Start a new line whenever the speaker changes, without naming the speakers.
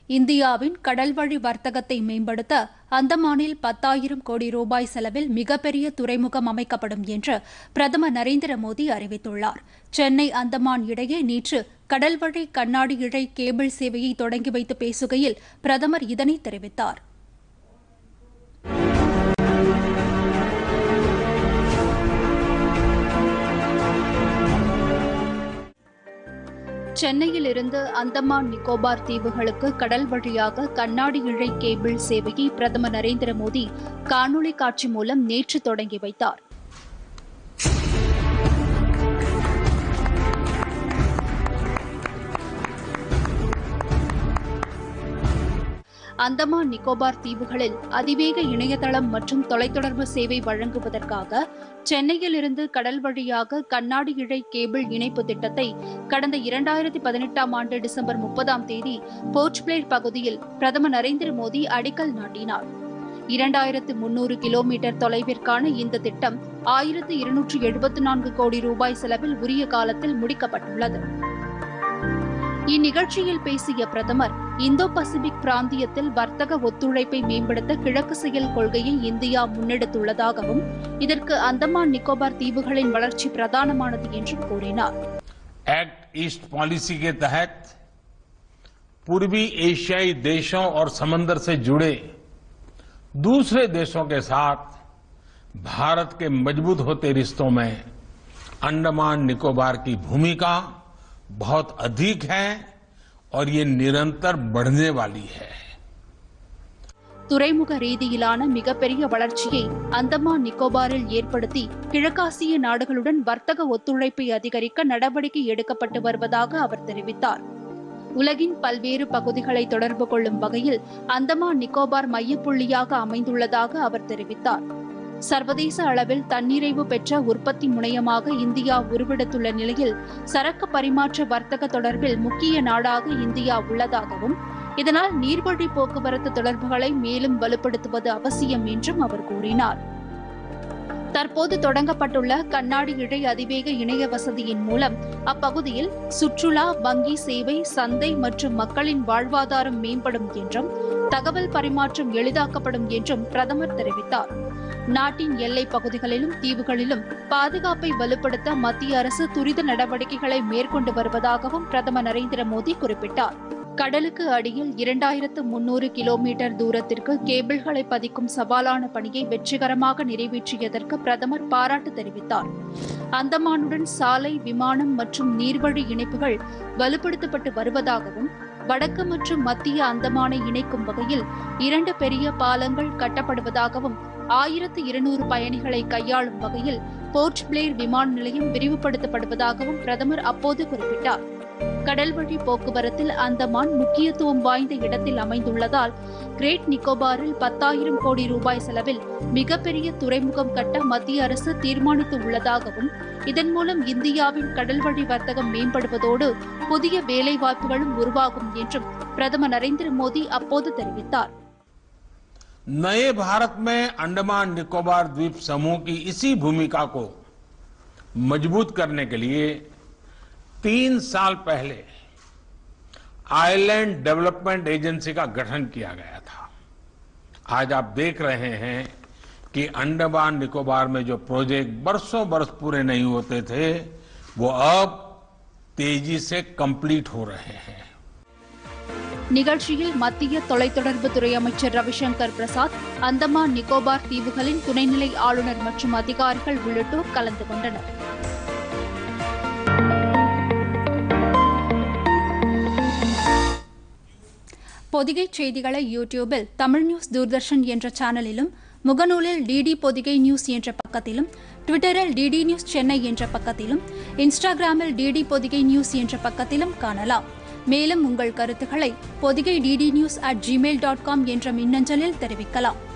இந்தியாவின் கடல்வழி வர்த்தகத்தை மேம்படுத்த அந்தமானில் பத்தாயிரம் கோடி ரூபாய் செலவில் மிகப்பெரிய துறைமுகம் அமைக்கப்படும் என்று பிரதமர் நரேந்திர மோடி அறிவித்துள்ளார் சென்னை அந்தமான் இடையே நேற்று கடல்வழி கண்ணாடி இழை கேபிள் சேவையை தொடங்கி வைத்து பேசுகையில் பிரதமர் இதனை தெரிவித்தார் சென்னையில் இருந்து அந்தமான் நிக்கோபார் தீவுகளுக்கு கடல் வழியாக கண்ணாடி இழை கேபிள் சேவையை பிரதமர் நரேந்திர மோடி காணொலி காட்சி மூலம் நேற்று தொடங்கி வைத்தார் அந்தமான் நிக்கோபார் தீவுகளில் அதிவேக இணையதளம் மற்றும் தொலைத்தொடர்பு சேவை வழங்குவதற்காக சென்னையில் இருந்து கடல் வழியாக கண்ணாடி இழை கேபிள் இணைப்பு திட்டத்தை கடந்த இரண்டாயிரத்தி பதினெட்டாம் ஆண்டு டிசம்பர் முப்பதாம் தேதி போர்ட் பிளேர் பகுதியில் பிரதமர் நரேந்திர மோடி அடிக்கல் நாட்டினார் இரண்டாயிரத்து முன்னூறு கிலோமீட்டர் தொலைவிற்கான இந்த திட்டம் ஆயிரத்து இருநூற்று எழுபத்தி நான்கு கோடி ரூபாய் செலவில் உரிய காலத்தில் முடிக்கப்பட்டுள்ளது இந்நிகழ்ச்சியில் பேசிய பிரதமர் இந்தோ பசிபிக் பிராந்தியத்தில் வர்த்தக ஒத்துழைப்பை மேம்படுத்த கிழக்கு செயல் கொள்கையை இந்தியா முன்னெடுத்துள்ளதாகவும் இதற்கு அந்தமான் நிக்கோபார் தீவுகளின் வளர்ச்சி பிரதானமானது என்றும் கூறினார்
एक्ट ईस्ट पॉलिसी के तहत पूर्वी एशियाई देशों और समंदर से जुड़े दूसरे देशों के साथ भारत के मजबूत होते रिश्तों में अंडमान निकोबार की भूमिका बहुत अधिक है और ये निरंतर बढ़ने वाली है
துறைமுக ரீதியிலான மிகப்பெரிய வளர்ச்சியை அந்தமான் நிக்கோபாரில் ஏற்படுத்தி கிழக்காசிய நாடுகளுடன் வர்த்தக ஒத்துழைப்பை அதிகரிக்க நடவடிக்கை எடுக்கப்பட்டு வருவதாக அவர் தெரிவித்தார் உலகின் பல்வேறு பகுதிகளை தொடர்பு கொள்ளும் வகையில் அந்தமான் நிக்கோபார் மையப்புள்ளியாக அமைந்துள்ளதாக அவர் தெரிவித்தார் சர்வதேச அளவில் தன்னிறைவு பெற்ற உற்பத்தி முனையமாக இந்தியா உருவெடுத்துள்ள நிலையில் சரக்கு பரிமாற்ற வர்த்தக தொடர்பில் முக்கிய நாடாக இந்தியா உள்ளதாகவும் இதனால் நீர்வழி போக்குவரத்து தொடர்புகளை மேலும் வலுப்படுத்துவது அவசியம் என்றும் அவர் கூறினார் தற்போது தொடங்கப்பட்டுள்ள கண்ணாடி இழை அதிவேக இணைய வசதியின் மூலம் அப்பகுதியில் சுற்றுலா வங்கி சேவை சந்தை மற்றும் மக்களின் வாழ்வாதாரம் மேம்படும் என்றும் தகவல் பரிமாற்றம் எளிதாக்கப்படும் என்றும் பிரதமர் தெரிவித்தார் நாட்டின் எல்லைப் பகுதிகளிலும் தீவுகளிலும் பாதுகாப்பை வலுப்படுத்த மத்திய அரசு துரித நடவடிக்கைகளை மேற்கொண்டு வருவதாகவும் பிரதமர் நரேந்திர மோடி குறிப்பிட்டார் கடலுக்கு அடியில் இரண்டாயிரத்து முன்னூறு கிலோமீட்டர் தூரத்திற்கு கேபிள்களை பதிக்கும் சவாலான பணியை வெற்றிகரமாக நிறைவேற்றியதற்கு பிரதமர் பாராட்டு தெரிவித்தார் அந்தமானுடன் சாலை விமானம் மற்றும் நீர்வழி இணைப்புகள் வலுப்படுத்தப்பட்டு வருவதாகவும் வடக்கு மற்றும் மத்திய அந்தமானை இணைக்கும் வகையில் இரண்டு பெரிய பாலங்கள் கட்டப்படுவதாகவும் ஆயிரத்து இருநூறு பயணிகளை கையாளும் வகையில் போர்ட் பிளேர் விமான நிலையம் விரிவுபடுத்தப்படுவதாகவும் பிரதமர் அப்போது குறிப்பிட்டார் கடல்வழி போக்குவரத்தில் அந்தமான் முக்கியத்துவம் வாய்ந்த இடத்தில் அமைந்துள்ளதால் கிரேட் நிக்கோபாரில் பத்தாயிரம் கோடி ரூபாய் செலவில் மிகப்பெரிய துறைமுகம் கட்ட மத்திய அரசு தீர்மானித்து உள்ளதாகவும் இதன் மூலம் இந்தியாவின் கடல்வழி வர்த்தகம் மேம்படுவதோடு புதிய வேலைவாய்ப்புகளும் உருவாகும் என்றும் பிரதமர் நரேந்திர மோடி அப்போது தெரிவித்தார்
नए भारत में अंडमान निकोबार द्वीप समूह की इसी भूमिका को मजबूत करने के लिए तीन साल पहले आइलैंड डेवलपमेंट एजेंसी का गठन किया गया था आज आप देख रहे हैं कि अंडमान निकोबार में जो प्रोजेक्ट बरसों बरस पूरे नहीं होते थे वो अब तेजी से कंप्लीट हो रहे हैं
நிகழ்ச்சியில் மத்திய தொலைத்தொடர்பு துறை அமைச்சர் ரவிசங்கர் பிரசாத் அந்தமான் நிக்கோபார் தீவுகளின் துணைநிலை ஆளுநர் மற்றும் அதிகாரிகள் உள்ளிட்டோர் கலந்து கொண்டனர் பொதிகை செய்திகளை யூடியூபில் தமிழ் நியூஸ் தூர்தர்ஷன் என்ற சேனலிலும் முகநூலில் டிடி பொதிகை நியூஸ் என்ற பக்கத்திலும் ட்விட்டரில் டிடி நியூஸ் சென்னை என்ற பக்கத்திலும் இன்ஸ்டாகிராமில் டிடி பொதிகை நியூஸ் என்ற பக்கத்திலும் காணலாம் மேலும் உங்கள் கருத்துக்களை Podhigai DD news at Gmail dot com என்ற மின்னஞ்சலில் தெரிவிக்கலாம்